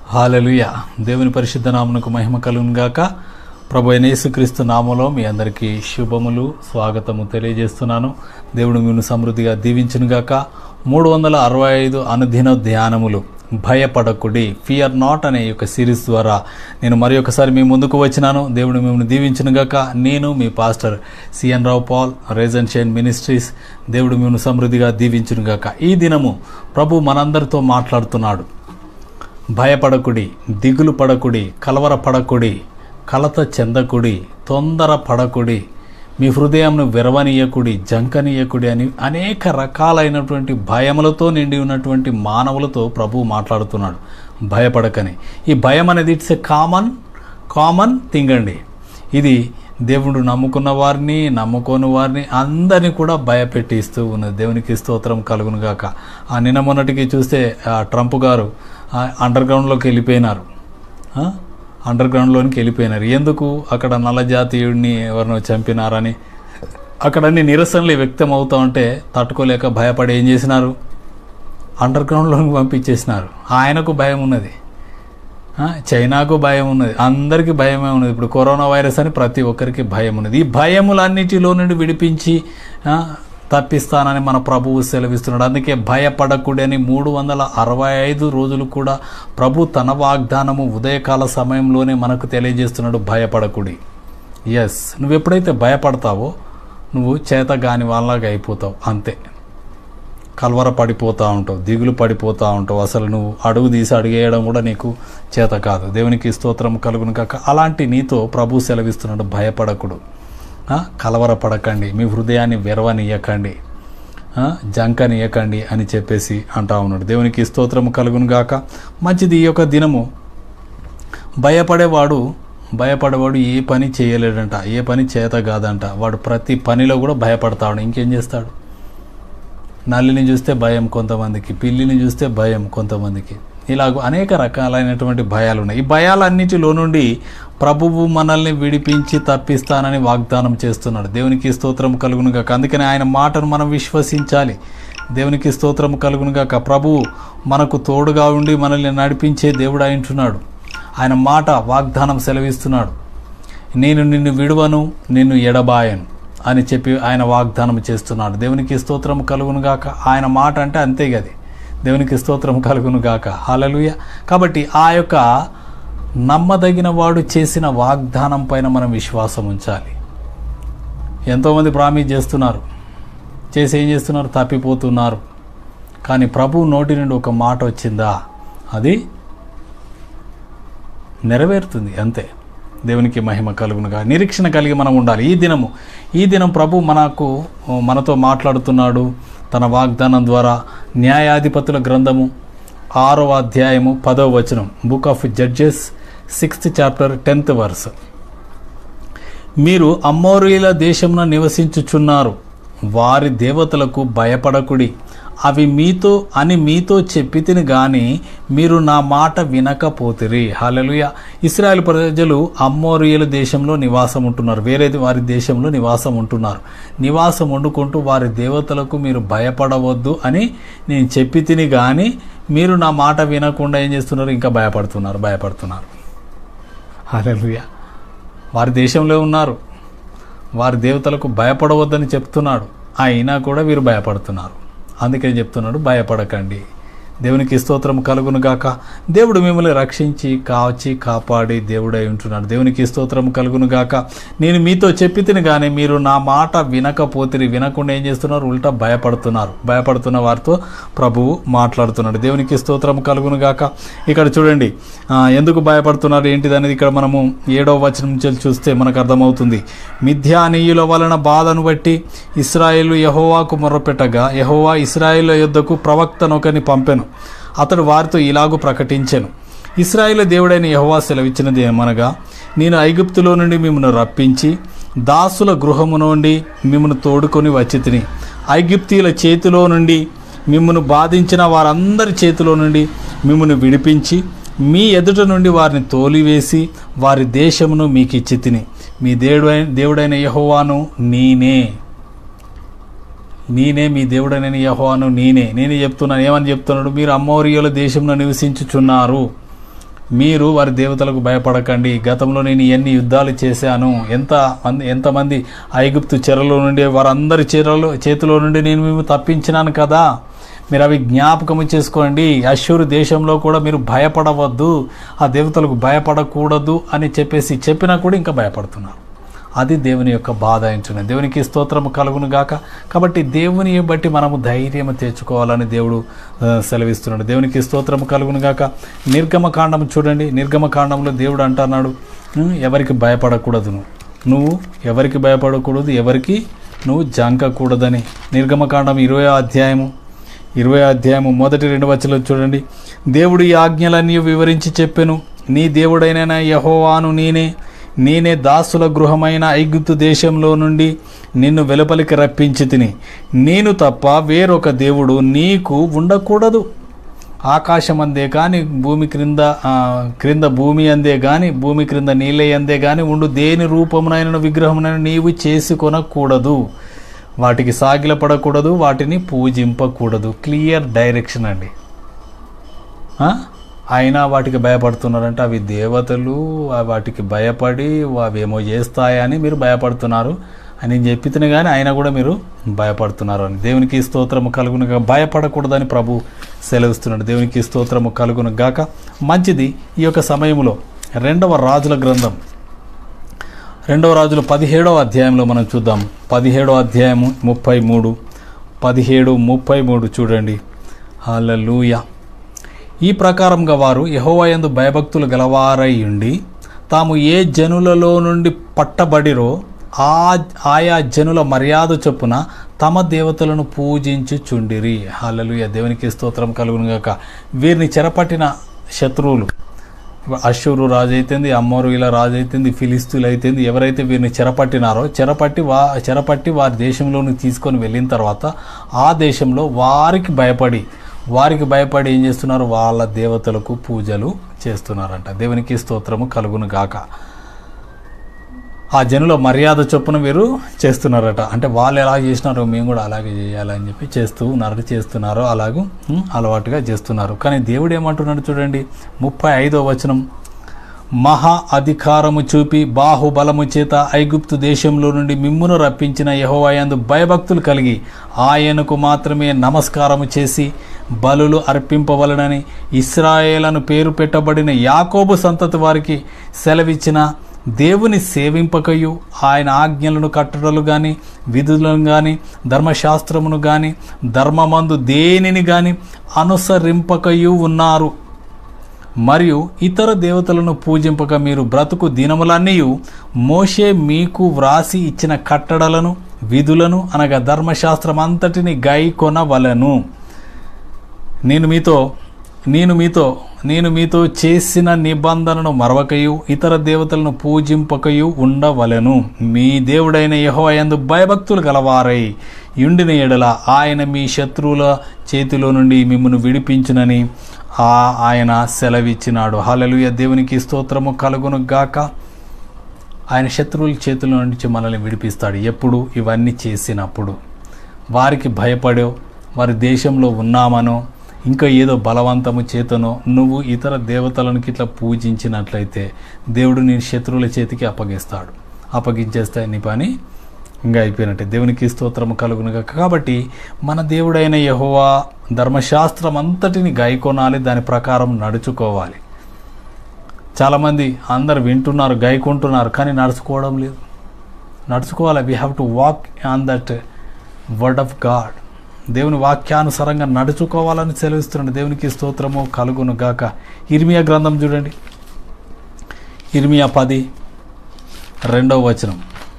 Hallelujah దేవుని పరిశుద్ధ నామునకు మహిమ కలుగును గాక ప్రభు అయిన యేసుక్రీస్తు నామలో మీ అందరికీ శుభములు స్వాగతము తెలియజేస్తున్నాను దేవుడు మిమ్మల్ని సమృద్ధిగా దీవించును గాక మూడు వందల అరవై ఐదు అనుదిన ధ్యానములు భయపడకుడి ఫియర్ నాట్ అనే ఈ యొక్క సిరీస్ ద్వారా నేను మరి ఒకసారి మీ ముందుకు వచ్చినాను దేవుడు మిమ్మల్ని దీవించును గాక నేను మీ పాస్టర్ సిఎన్ రావు పాల్ రేజన్ షైన్ మినిస్ట్రీస్ దేవుడు మిమ్మల్ని సమృద్ధిగా దీవించును గాక ఈ దినము ప్రభు మనందరితో మాట్లాడుతున్నాడు భయపడకుడి దిగులు పడకుడి కలవర పడకుడి కలత చెందకుడి తొందర పడకుడి మీ హృదయంను విరవనీయకుడి జంకనీయకుడి అని అనేక రకాలైనటువంటి భయములతో నిండి ఉన్నటువంటి మానవులతో ప్రభు మాట్లాడుతున్నాడు భయపడకని ఈ భయం అనేది it's a common common thing అండి ఇది దేవుడు నమ్ముకున్న వారిని నమ్ముకోని వారిని అందరినీ కూడా భయపెట్టిస్తూ ఉన్నది దేవునికి స్తోత్రం కలుగును గాక ఆ నిన్న మొన్నటికి చూస్తే ఆ ట్రంప్ గారు ఆ అండర్ గ్రౌండ్లోకి వెళ్ళిపోయినారు ఆ? అండర్ గ్రౌండ్లోనికి వెళ్ళిపోయినారు ఎందుకు అక్కడ నల్ల జాతీయుడిని ఎవరినో చంపినారని అక్కడ అన్ని నిరసనలు వ్యక్తం అవుతా ఉంటే తట్టుకోలేక భయపడి ఏం చేసినారు అండర్ గ్రౌండ్లోకి పంపించేసినారు ఆయనకు భయం ఉన్నది ఆ, చైనాకు భయం ఉన్నది అందరికీ భయమే ఉన్నది ఇప్పుడు కరోనా వైరస్ అని ప్రతి ఒక్కరికి భయం ఉన్నది ఈ భయములన్నిటిలో నుండి విడిపించి ఆ, తప్పిస్తానని మన ప్రభువు సెలవిస్తున్నాడు అందుకే భయపడకూడని మూడు వందల అరవై ఐదు రోజులు కూడా ప్రభు తన వాగ్దానము ఉదయకాల సమయంలోనే మనకు తెలియజేస్తున్నాడు భయపడకుడి ఎస్ నువ్వు ఎప్పుడైతే భయపడతావో నువ్వు చేత కాని వాళ్ళలాగా అయిపోతావు అంతే కలవర పడిపోతూ ఉంటావు దిగులు పడిపోతూ ఉంటావు అసలు నువ్వు అడుగు తీసి అడిగేయడం కూడా నీకు చేత కాదు దేవునికి స్తోత్రం కలుగును కాక అలాంటి నీతో ప్రభు సెలవిస్తున్నాడు భయపడకుడు ఆ, కలవరపడకండి మీ హృదయాన్ని విరవనీయకండి ఆ, జంకనీయకండి అని చెప్పేసి అంటా ఉన్నాడు దేవునికి స్తోత్రం కలుగును గాక మంచిది ఈ యొక్క దినము భయపడేవాడు భయపడేవాడు ఏ పని చేయలేడంట ఏ పని చేత కాదంట వాడు ప్రతి పనిలో కూడా భయపడతాడు ఇంకేం చేస్తాడు నల్లిని చూస్తే భయం కొంతమందికి పిల్లిని చూస్తే భయం కొంతమందికి ఇలాగ అనేక రకాలైనటువంటి భయాలు ఉన్నాయి ఈ భయాలన్నిటిలో నుండి ప్రభువు మనల్ని విడిపించి తప్పిస్తానని వాగ్దానం చేస్తున్నాడు దేవునికి స్తోత్రం కలుగును గాక అందుకని ఆయన మాటను మనం విశ్వసించాలి దేవునికి స్తోత్రం కలుగును గాక ప్రభువు మనకు తోడుగా ఉండి మనల్ని నడిపించే దేవుడు అయింటున్నాడు ఆయన మాట వాగ్దానం సెలవిస్తున్నాడు నేను నిన్ను విడువను నిన్ను ఎడబాయను అని చెప్పి ఆయన వాగ్దానం చేస్తున్నాడు దేవునికి స్తోత్రం కలుగును గాక ఆయన మాట అంటే అంతే గది దేవునికి స్తోత్రం కలుగును గాక హలలుయ కాబట్టి ఆ యొక్క నమ్మదగిన వాడు చేసిన వాగ్దానం పైన మనం విశ్వాసం ఉంచాలి ఎంతోమంది ప్రామిస్ చేస్తున్నారు చేసి ఏం చేస్తున్నారు తప్పిపోతున్నారు కానీ ప్రభు నోటి నుండి ఒక మాట వచ్చిందా అది నెరవేరుతుంది అంతే దేవునికి మహిమ కలుగునుగా నిరీక్షణ కలిగి మనం ఉండాలి ఈ దినము ఈ దినం ప్రభు మనకు మనతో మాట్లాడుతున్నాడు తన వాగ్దానం ద్వారా న్యాయాధిపతుల గ్రంథము ఆరో అధ్యాయము పదో వచనం book of judges sixth chapter tenth verse మీరు అమ్మోరీల దేశమున నివసించుచున్నారు వారి దేవతలకు భయపడకుడి అవి మీతో అని మీతో చెప్పితిని గాని మీరు నా మాట వినకపోతిరి హలలుయ ఇస్రాయల్ ప్రజలు అమ్మోరియల దేశంలో నివాసం ఉంటున్నారు వేరే వారి దేశంలో నివాసం ఉంటున్నారు నివాసం వండుకుంటూ వారి దేవతలకు మీరు భయపడవద్దు అని నేను చెప్పి తిని కానీ మీరు నా మాట వినకుండా ఏం చేస్తున్నారు ఇంకా భయపడుతున్నారు భయపడుతున్నారు హలలుయ వారి దేశంలో ఉన్నారు వారి దేవతలకు భయపడవద్దని చెప్తున్నాడు అయినా కూడా వీరు భయపడుతున్నారు అందుకని చెప్తున్నాడు భయపడకండి దేవునికి స్తోత్రం కలుగును గాక దేవుడు మిమ్మల్ని రక్షించి కాచి కాపాడి దేవుడై ఉంటున్నాడు దేవునికి స్తోత్రం కలుగును గాక నేను మీతో చెప్పితిని కానీ మీరు నా మాట వినకపోతే వినకుండా ఏం చేస్తున్నారు ఉల్టా భయపడుతున్నారు భయపడుతున్న వారితో ప్రభువు మాట్లాడుతున్నాడు దేవునికి స్తోత్రం కలుగును గాక ఇక్కడ చూడండి ఆ, ఎందుకు భయపడుతున్నారు ఏంటిది అనేది ఇక్కడ మనము ఏడవ వచనం నుంచి చూస్తే మనకు అర్థమవుతుంది మిథ్యానీయుల వలన బాధను బట్టి ఇస్రాయేలు యహోవాకు మొర్రపెట్టగా యహోవా ఇస్రాయేల్ యొద్దకు ప్రవక్తనొకని పంపెను అతడు వారితో ఇలాగూ ప్రకటించెను ఇస్రాయేల్ దేవుడైన యహోవా సెలవిచ్చినది ఏమనగా నేను ఐగుప్తులో నుండి మిమ్మల్ని రప్పించి దాసుల గృహము నుండి మిమ్మల్ని తోడుకొని వచ్చి తిని ఐగుప్తీయుల చేతిలో నుండి మిమ్మల్ని బాధించిన వారందరి చేతిలో నుండి మిమ్మల్ని విడిపించి మీ ఎదుట నుండి వారిని తోలివేసి వారి దేశమును మీకు ఇచ్చి తిని మీ దేవుడైన దేవుడైన యహోవాను నేనే నేనే మీ దేవుడనైన యహోవాను నేనే నేనే చెప్తున్నాను ఏమని చెప్తున్నాడు మీరు అమ్మోరియుల దేశంలో నివసించుచున్నారు మీరు వారి దేవతలకు భయపడకండి గతంలో నేను ఎన్ని యుద్ధాలు చేశాను ఎంత మంది ఎంతమంది ఐగుప్తు చెరలో నుండి వారందరి చెరలో చేతిలో నుండి నేను మేము తప్పించినాను కదా మీరు అవి జ్ఞాపకము చేసుకోండి అశ్షూరు దేశంలో కూడా మీరు భయపడవద్దు ఆ దేవతలకు భయపడకూడదు అని చెప్పేసి చెప్పినా కూడా ఇంకా భయపడుతున్నారు అది దేవుని యొక్క బాధ అంటున్నది దేవునికి స్తోత్రము కలుగును గాక కాబట్టి దేవుని బట్టి మనము ధైర్యం తెచ్చుకోవాలని దేవుడు ఆ, సెలవిస్తున్నాడు దేవునికి స్తోత్రము కలుగును గాక నిర్గమకాండం చూడండి నిర్గమకాండంలో దేవుడు అంటున్నాడు "ఉమ్, ఎవరికి భయపడకూడదు నువ్వు నువ్వు ఎవరికి భయపడకూడదు ఎవరికి నువ్వు జంకకూడదని నిర్గమకాండం ఇరవై అధ్యాయము ఇరవై అధ్యాయము మొదటి రెండు వచ్చలో చూడండి దేవుడు ఈ ఆజ్ఞలన్నీ వివరించి చెప్పెను నీ దేవుడైన యహోవాను నేనే నేనే దాసుల గృహమైన ఐగుప్తు దేశంలో నుండి నిన్ను వెలుపలికి రప్పించి తిని నేను తప్ప వేరొక దేవుడు నీకు ఉండకూడదు ఆకాశం అందే కానీ భూమి క్రింద ఆ, క్రింద భూమి అందే కానీ భూమి క్రింద నీళ్ళే అందే కానీ ఉండు దేని రూపమునైన విగ్రహమునైన నీవు చేసుకొనకూడదు వాటికి సాగిలపడకూడదు వాటిని పూజింపకూడదు క్లియర్ డైరెక్షన్ అండి ఆ? అయినా వాటికి భయపడుతున్నారంటే అవి దేవతలు ఆ వాటికి భయపడి అవేమో చేస్తాయని మీరు భయపడుతున్నారు అని నేను చెప్పితేనే కానీ అయినా కూడా మీరు భయపడుతున్నారు అని దేవునికి స్తోత్రము కలుగునుగా భయపడకూడదని ప్రభు సెలవిస్తున్నాడు దేవునికి స్తోత్రము కలుగును గాక మంచిది ఈ యొక్క సమయంలో రెండవ రాజుల గ్రంథం రెండవ రాజుల పదిహేడవ అధ్యాయంలో మనం చూద్దాం పదిహేడవ అధ్యాయము ముప్పై మూడు పదిహేడు ముప్పై మూడు చూడండి హల్లెలూయా ఈ ప్రకారంగా వారు యహోవయందు భయభక్తులు గలవారై ఉండి తాము ఏ జనులలో నుండి పట్టబడిరో ఆ ఆయా జనుల మర్యాద చొప్పున తమ దేవతలను పూజించుచుండిరి హల్లెలూయా దేవునికి స్తోత్రం కలుగునుగాక వీరిని చెరపట్టిన శత్రువులు అశ్షూరు రాజు అయితేంది అమ్మోరు ఇలా రాజు అయితేంది ఫిలిస్తీన్లు అయితేంది ఎవరైతే వీరిని చెరపట్టినారో చెరపట్టి వా చెరపట్టి వారి దేశంలోని తీసుకొని వెళ్ళిన తర్వాత ఆ దేశంలో వారికి భయపడి వారికి భయపడి ఏం చేస్తున్నారు వాళ్ళ దేవతలకు పూజలు చేస్తున్నారంట దేవునికి స్తోత్రము కలుగును గాక ఆ జనుల మర్యాద చొప్పున వీరు చేస్తున్నారట అంటే వాళ్ళు ఎలా చేసినారో మేము కూడా అలాగే చేయాలని చెప్పి చేస్తూ ఉన్నారు చేస్తున్నారు అలాగూ ఉం, అలవాటుగా చేస్తున్నారు కానీ దేవుడు ఏమంటున్నాడు చూడండి ముప్పై ఐదో వచనం మహా అధికారము చూపి బాహుబలము చేత ఐగుప్తు దేశంలో నుండి మిమ్మును రప్పించిన యహోవాయందు భయభక్తులు కలిగి ఆయనకు మాత్రమే నమస్కారము చేసి బలులు అర్పింపవలనని ఇస్రాయేలను పేరు పెట్టబడిన యాకోబు సంతతి వారికి సెలవిచ్చిన దేవుని సేవింపకయు ఆయన ఆజ్ఞలను కట్టడలు కానీ విధులను కానీ ధర్మశాస్త్రమును కానీ ధర్మమందు దేనిని కానీ అనుసరింపకయు ఉన్నారు మరియు ఇతర దేవతలను పూజింపక మీరు బ్రతుకు దినములన్నీ మోషే మీకు వ్రాసి ఇచ్చిన కట్టడలను విధులను అనగా ధర్మశాస్త్రం అంతటిని గైకొనవలను నేను మీతో నేను మీతో నేను మీతో చేసిన నిబంధనను మరవకయు ఇతర దేవతలను పూజింపకయు ఉండవలెను మీ దేవుడైన యెహోవాయందు భయభక్తులు గలవారై యుండిన ఎడల ఆయన మీ శత్రువుల చేతిలో నుండి మిమ్మల్ని విడిపించునని ఆ ఆయన సెలవిచ్చినాడు హల్లెలూయ దేవునికి స్తోత్రము కలుగును గాక ఆయన శత్రువుల చేతుల నుంచి మనల్ని విడిపిస్తాడు ఎప్పుడు ఇవన్నీ చేసినప్పుడు వారికి భయపడో వారి దేశంలో ఉన్నామనో ఇంకా ఏదో బలవంతము చేతనో నువ్వు ఇతర దేవతలను ఇట్లా పూజించినట్లయితే దేవుడు నీ శత్రువుల చేతికి అప్పగిస్తాడు అప్పగించేస్తే నీ పని ఇంకా అయిపోయినట్టే దేవునికి స్తోత్రము కలుగునుగా కాబట్టి మన దేవుడైన యహోవా ధర్మశాస్త్రం అంతటిని గాయకొనాలి దాని ప్రకారం నడుచుకోవాలి చాలామంది అందరు వింటున్నారు గాయకుంటున్నారు కానీ నడుచుకోవడం లేదు నడుచుకోవాలి we have to walk on that word of God దేవుని వాక్యానుసారంగా నడుచుకోవాలని సెలవిస్తున్నాడు దేవునికి స్తోత్రము కలుగును గాక ఇర్మియా గ్రంథం చూడండి ఇర్మియా పది రెండవ వచనం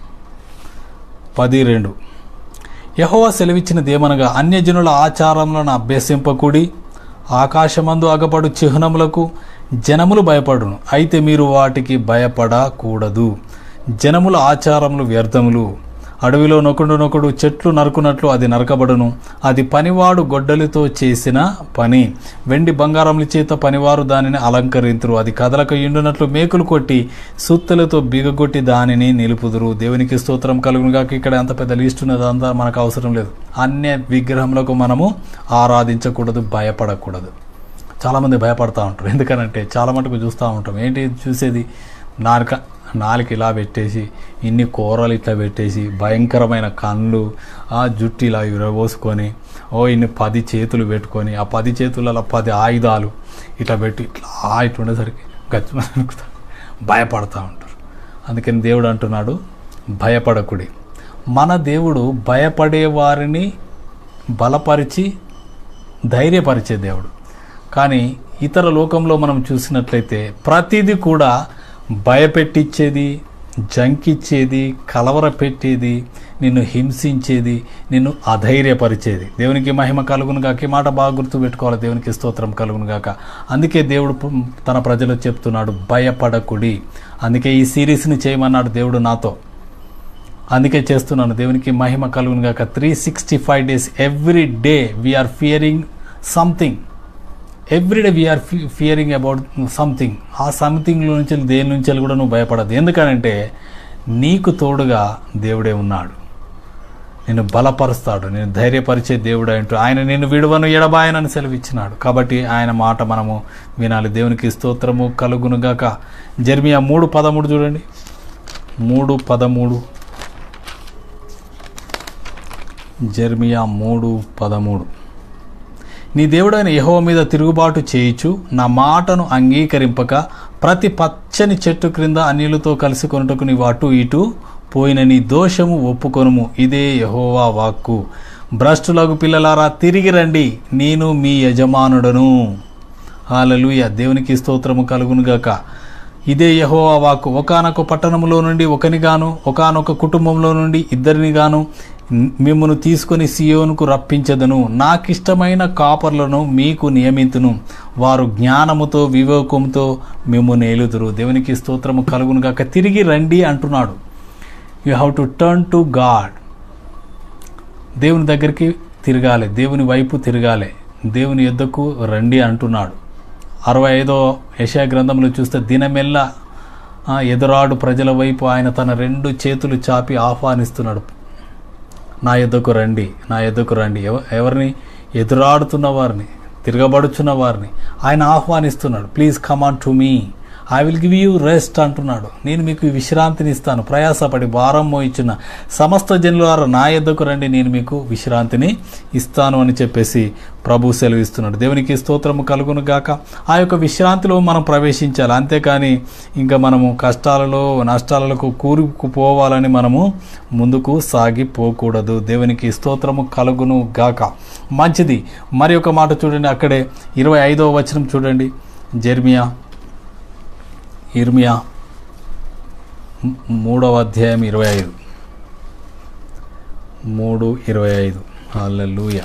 పది రెండు యహోవా సెలవిచ్చినదేమనగా అన్యజనుల ఆచారములను అభ్యసింపకుడి ఆకాశమందు అగపడు చిహ్నములకు జనములు భయపడును అయితే మీరు వాటికి భయపడకూడదు జనముల ఆచారములు వ్యర్థములు అడవిలో నొకడు నొకడు చెట్లు నరుకున్నట్లు అది నరకబడును అది పనివాడు గొడ్డలితో చేసిన పని వెండి బంగారముల చేత పనివారు దానిని అలంకరింతురు అది కదలక ఎండునట్లు మేకులు కొట్టి సుత్తలతో బిగగొట్టి దానిని నిలుపుదురు దేవునికి స్తోత్రం కలుగునుగాక ఇక్కడ అంత పెద్ద లిస్ట్ ఉన్నది అంతా మనకు అవసరం లేదు అన్య విగ్రహములకు మనము ఆరాధించకూడదు భయపడకూడదు చాలామంది భయపడతా ఉంటారు ఎందుకనంటే చాలా మటుకు చూస్తూ ఉంటాం ఏంటి చూసేది నాలుక నాలుక ఇలా పెట్టేసి ఇన్ని కూరలు ఇట్లా పెట్టేసి భయంకరమైన కళ్ళు ఆ జుట్టు ఇలా విరబోసుకొని ఓ ఇన్ని పది చేతులు పెట్టుకొని ఆ పది చేతులలో పది ఆయుధాలు ఇట్లా పెట్టి ఇట్లా ఇట్లా ఉండేసరికి గచ్చిమని అనుకుతారు భయపడతా ఉంటారు అందుకని దేవుడు అంటున్నాడు భయపడకుడి మన దేవుడు భయపడే వారిని బలపరిచి ధైర్యపరిచే దేవుడు కానీ ఇతర లోకంలో మనం చూసినట్లయితే ప్రతిదీ కూడా భయపెట్టించేది జంకిచ్చేది కలవర పెట్టేది నిన్ను హింసించేది నిన్ను అధైర్యపరిచేది దేవునికి మహిమ కలుగును గాక ఈ మాట బాగా గుర్తు పెట్టుకోవాలి దేవునికి స్తోత్రం కలుగును గాక అందుకే దేవుడు పు- తన ప్రజలకు చెప్తున్నాడు భయపడకుడి అందుకే ఈ సిరీస్ని చేయమన్నాడు దేవుడు నాతో అందుకే చేస్తున్నాను దేవునికి మహిమ కలుగును గాక three sixty five days every day we are fearing something every day we are fearing about something ఆ సంథింగ్లో నుంచి దేని నుంచి కూడా నువ్వు భయపడదు ఎందుకనంటే నీకు తోడుగా దేవుడే ఉన్నాడు నిన్ను బలపరుస్తాడు నేను ధైర్యపరిచే దేవుడు అంటూ ఆయన నిన్ను విడువను ఎడబాయనని సెలవిచ్చినాడు కాబట్టి ఆయన మాట మనము వినాలి దేవునికి స్తోత్రము కలుగునుగాక జర్మియా మూడు పదమూడు చూడండి మూడు పదమూడు జెర్మియా మూడు పదమూడు నీ దేవుడైన యెహోవ మీద తిరుగుబాటు చేయుచు నా మాటను అంగీకరింపక ప్రతి పచ్చని చెట్టు క్రింద అన్యులతో కలిసి కొనుటకు నీవు అటు ఇటు పోయిన నీ దోషము ఒప్పుకొనుము ఇదే యెహోవా వాక్కు భ్రష్టులకు పిల్లలారా తిరిగి రండి నేను మీ యజమానుడను హాలలుయ దేవునికి స్తోత్రము కలుగునుగాక ఇదే యెహోవా వాక్కు ఒకానొక పట్టణంలో నుండి ఒకనిగాను ఒకానొక కుటుంబంలో నుండి ఇద్దరిని గాను మిమ్మను తీసుకొని సియోనుకు రప్పించదను నాకిష్టమైన కాపర్లను మీకు నియమితును వారు జ్ఞానముతో వివేకంతో మేము నేలుదురు దేవునికి స్తోత్రము కలుగునుగాక తిరిగి రండి అంటున్నాడు you have to turn to God దేవుని దగ్గరికి తిరగాలి దేవుని వైపు తిరగాలి దేవుని యొద్దకు రండి అంటున్నాడు అరవై ఐదో యశా గ్రంథంలో చూస్తే దినమెల్ల ఆ, ఎదురాడు ప్రజల వైపు ఆయన తన రెండు చేతులు చాపి ఆహ్వానిస్తున్నాడు నా యొద్దకు రండి నా యొద్దకు రండి ఎవ ఎవరిని ఎదురాడుతున్న వారిని తిరగబడుచున్న వారిని ఆయన ఆహ్వానిస్తున్నాడు please come on to me I will give you rest అంటున్నాడు నేను మీకు విశ్రాంతిని ఇస్తాను ప్రయాసపడి భారం మోయించిన సమస్త జనులారా నా యొద్దకు రండి నేను మీకు విశ్రాంతిని ఇస్తాను అని చెప్పేసి ప్రభు సెలవిస్తున్నాడు దేవునికి స్తోత్రము కలుగును గాక ఆ యొక్క విశ్రాంతిలో మనం ప్రవేశించాలి అంతేకాని ఇంకా మనము కష్టాలలో నష్టాలకు కూరుకుపోవాలని మనము ముందుకు సాగిపోకూడదు దేవునికి స్తోత్రము కలుగును గాక మంచిది మరి ఒక మాట చూడండి అక్కడే ఇరవై ఐదవ వచనం చూడండి జెర్మియా ఇర్మియా మ్- మూడవ అధ్యాయం ఇరవై ఐదు మూడు ఇరవై ఐదు హల్లెలూయా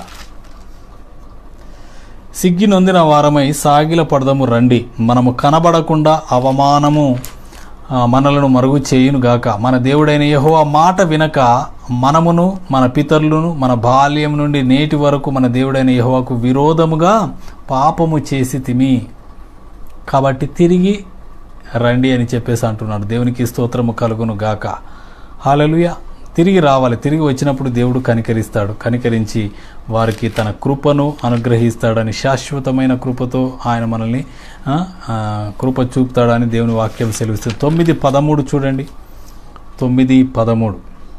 సిగ్గి నొందిన వారమై సాగిల పడదము రండి మనము కనబడకుండా అవమానము ఆ, మనలను మరుగు చేయును గాక మన దేవుడైన యెహోవా మాట వినక మనమును మన పితరులను మన బాల్యం నుండి నేటి వరకు మన దేవుడైన యెహోవాకు విరోధముగా పాపము చేసి తిమి కాబట్టి తిరిగి రండి అని చెప్పేసి అంటున్నాడు దేవునికి స్తోత్రము కలుగును గాక హాలలుయ తిరిగి రావాలి తిరిగి వచ్చినప్పుడు దేవుడు కనికరిస్తాడు కనికరించి వారికి తన కృపను అనుగ్రహిస్తాడని శాశ్వతమైన కృపతో ఆయన మనల్ని ఆ, ఆ, కృప చూపుతాడని దేవుని వాక్యం సెలవిస్తుంది తొమ్మిది పదమూడు చూడండి తొమ్మిది పదమూడు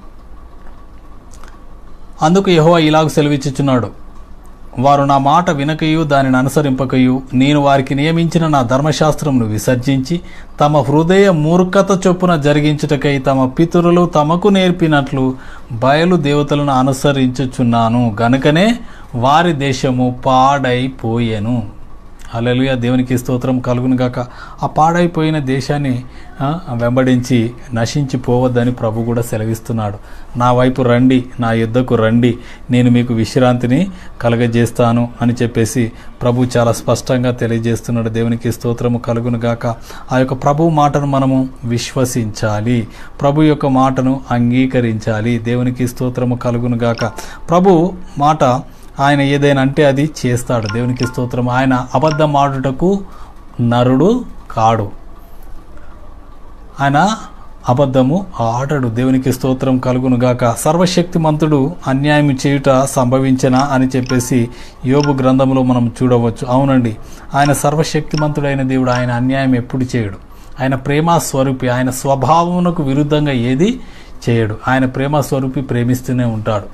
అందుకు యెహోవా ఇలాగ సెలవిచ్చుచున్నాడు వారు నా మాట వినకయు దానిని అనుసరింపకయు నేను వారికి నియమించిన నా ధర్మశాస్త్రమును విసర్జించి తమ హృదయ మూర్ఖత చొప్పున జరిగించుటకై తమ పితరులు తమకు నేర్పినట్లు బయలు దేవతలను అనుసరించుచున్నాను గనుకనే వారి దేశము పాడైపోయెను హల్లెలూయా దేవునికి స్తోత్రం కలుగును గాక ఆ పాడైపోయిన దేశాన్ని ఆ, వెంబడించి నశించిపోవద్దని ప్రభు కూడా సెలవిస్తున్నాడు నా వైపు రండి నా యుద్ధకు రండి నేను మీకు విశ్రాంతిని కలగజేస్తాను అని చెప్పేసి ప్రభు చాలా స్పష్టంగా తెలియజేస్తున్నాడు దేవునికి స్తోత్రము కలుగును గాక ఆ యొక్క ప్రభు మాటను మనము విశ్వసించాలి ప్రభు యొక్క మాటను అంగీకరించాలి దేవునికి స్తోత్రము కలుగును గాక ప్రభు మాట ఆయన ఏదైనా అంటే అది చేస్తాడు దేవునికి స్తోత్రం ఆయన అబద్ధం ఆడుటకు నరుడు కాడు ఆయన అబద్ధము ఆడడు దేవునికి స్తోత్రం కలుగును గాక సర్వశక్తిమంతుడు అన్యాయం చేయుట సంభవించనా అని చెప్పేసి యోబు గ్రంథంలో మనం చూడవచ్చు అవునండి ఆయన సర్వశక్తిమంతుడైన దేవుడు ఆయన అన్యాయం ఎప్పుడు చేయడు ఆయన ప్రేమ స్వరూపి ఆయన స్వభావమునకు విరుద్ధంగా ఏది చేయడు ఆయన ప్రేమ స్వరూపి ప్రేమిస్తూనే ఉంటాడు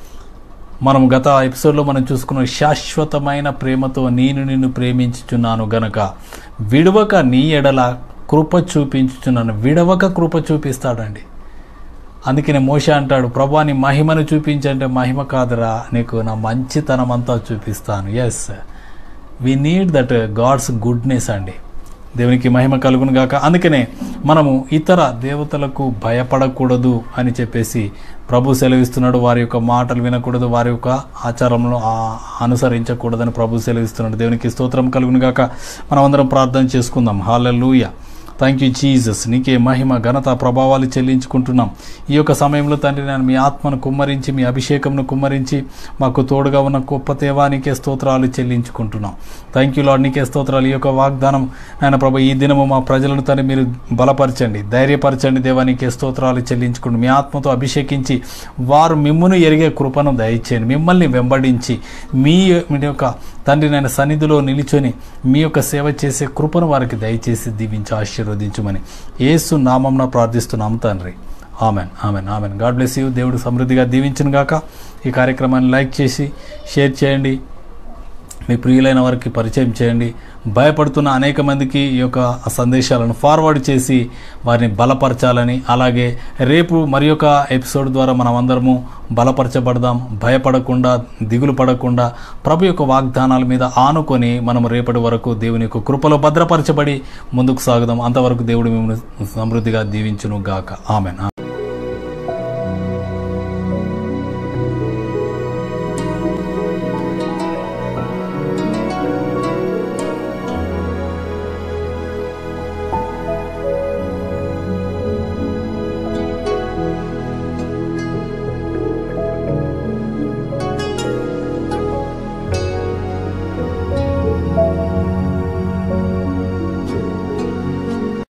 మనం గత ఎపిసోడ్లో మనం చూసుకున్న శాశ్వతమైన ప్రేమతో నేను నిన్ను ప్రేమించుచున్నాను గనక విడవక నీ ఎడల కృప చూపించుచున్నాను విడవక కృప చూపిస్తాడండి అందుకనే మోష అంటాడు ప్రభా నీ మహిమను చూపించంటే మహిమ కాదురా నీకు నా మంచితనం అంతా చూపిస్తాను yes we need that God's goodness అండి దేవునికి మహిమ కలుగును గాక అందుకనే మనము ఇతర దేవతలకు భయపడకూడదు అని చెప్పేసి ప్రభు సెలవిస్తున్నాడు వారి యొక్క మాటలు వినకూడదు వారి యొక్క ఆచారంలో ఆ- అనుసరించకూడదని ప్రభు సెలవిస్తున్నాడు దేవునికి స్తోత్రం కలుగును గాక మనం అందరం ప్రార్థన చేసుకుందాం హాలూయ థ్యాంక్ యూ జీసస్ నీకే మహిమ ఘనత ప్రభావాలు చెల్లించుకుంటున్నాం ఈ యొక్క సమయంలో తండ్రి నేను మీ ఆత్మను కుమ్మరించి మీ అభిషేకంను కుమ్మరించి మాకు తోడుగా ఉన్న గొప్ప దేవానికే స్తోత్రాలు చెల్లించుకుంటున్నాం థ్యాంక్ యూ లాడ్ నీకే స్తోత్రాలు ఈ యొక్క వాగ్దానం నాయన ప్రభు ఈ దినము మా ప్రజలను తండ్రి మీరు బలపరచండి ధైర్యపరచండి దేవానికే స్తోత్రాలు చెల్లించుకుంటూ మీ ఆత్మతో అభిషేకించి వారు మిమ్మును ఎరిగే కృపను దయచేయండి మిమ్మల్ని వెంబడించి మీ మీ యొక్క తండ్రి నేను సన్నిధిలో నిలిచొని మీ యొక్క సేవ చేసే కృపను వారికి దయచేసి దీవించి ఆశీర్వదించమని యేసు నామంన ప్రార్థిస్తున్నాం తండ్రి amen amen amen God bless you దేవుడు సమృద్ధిగా దీవించును గాక ఈ కార్యక్రమాన్ని లైక్ చేసి షేర్ చేయండి మీ ప్రియులైన వారికి పరిచయం చేయండి భయపడుతున్న అనేక మందికి ఈ యొక్క సందేశాలను ఫార్వర్డ్ చేసి వారిని బలపరచాలని అలాగే రేపు మరి యొక్క ఎపిసోడ్ ద్వారా మనం అందరము బలపరచబడదాం భయపడకుండా దిగులు పడకుండా ప్రభు యొక్క వాగ్దానాల మీద ఆనుకొని మనం రేపటి వరకు దేవుని యొక్క కృపలో భద్రపరచబడి ముందుకు సాగుదాం అంతవరకు దేవుడు మిమ్మల్ని సమృద్ధిగా దీవించును గాక ఆమెన్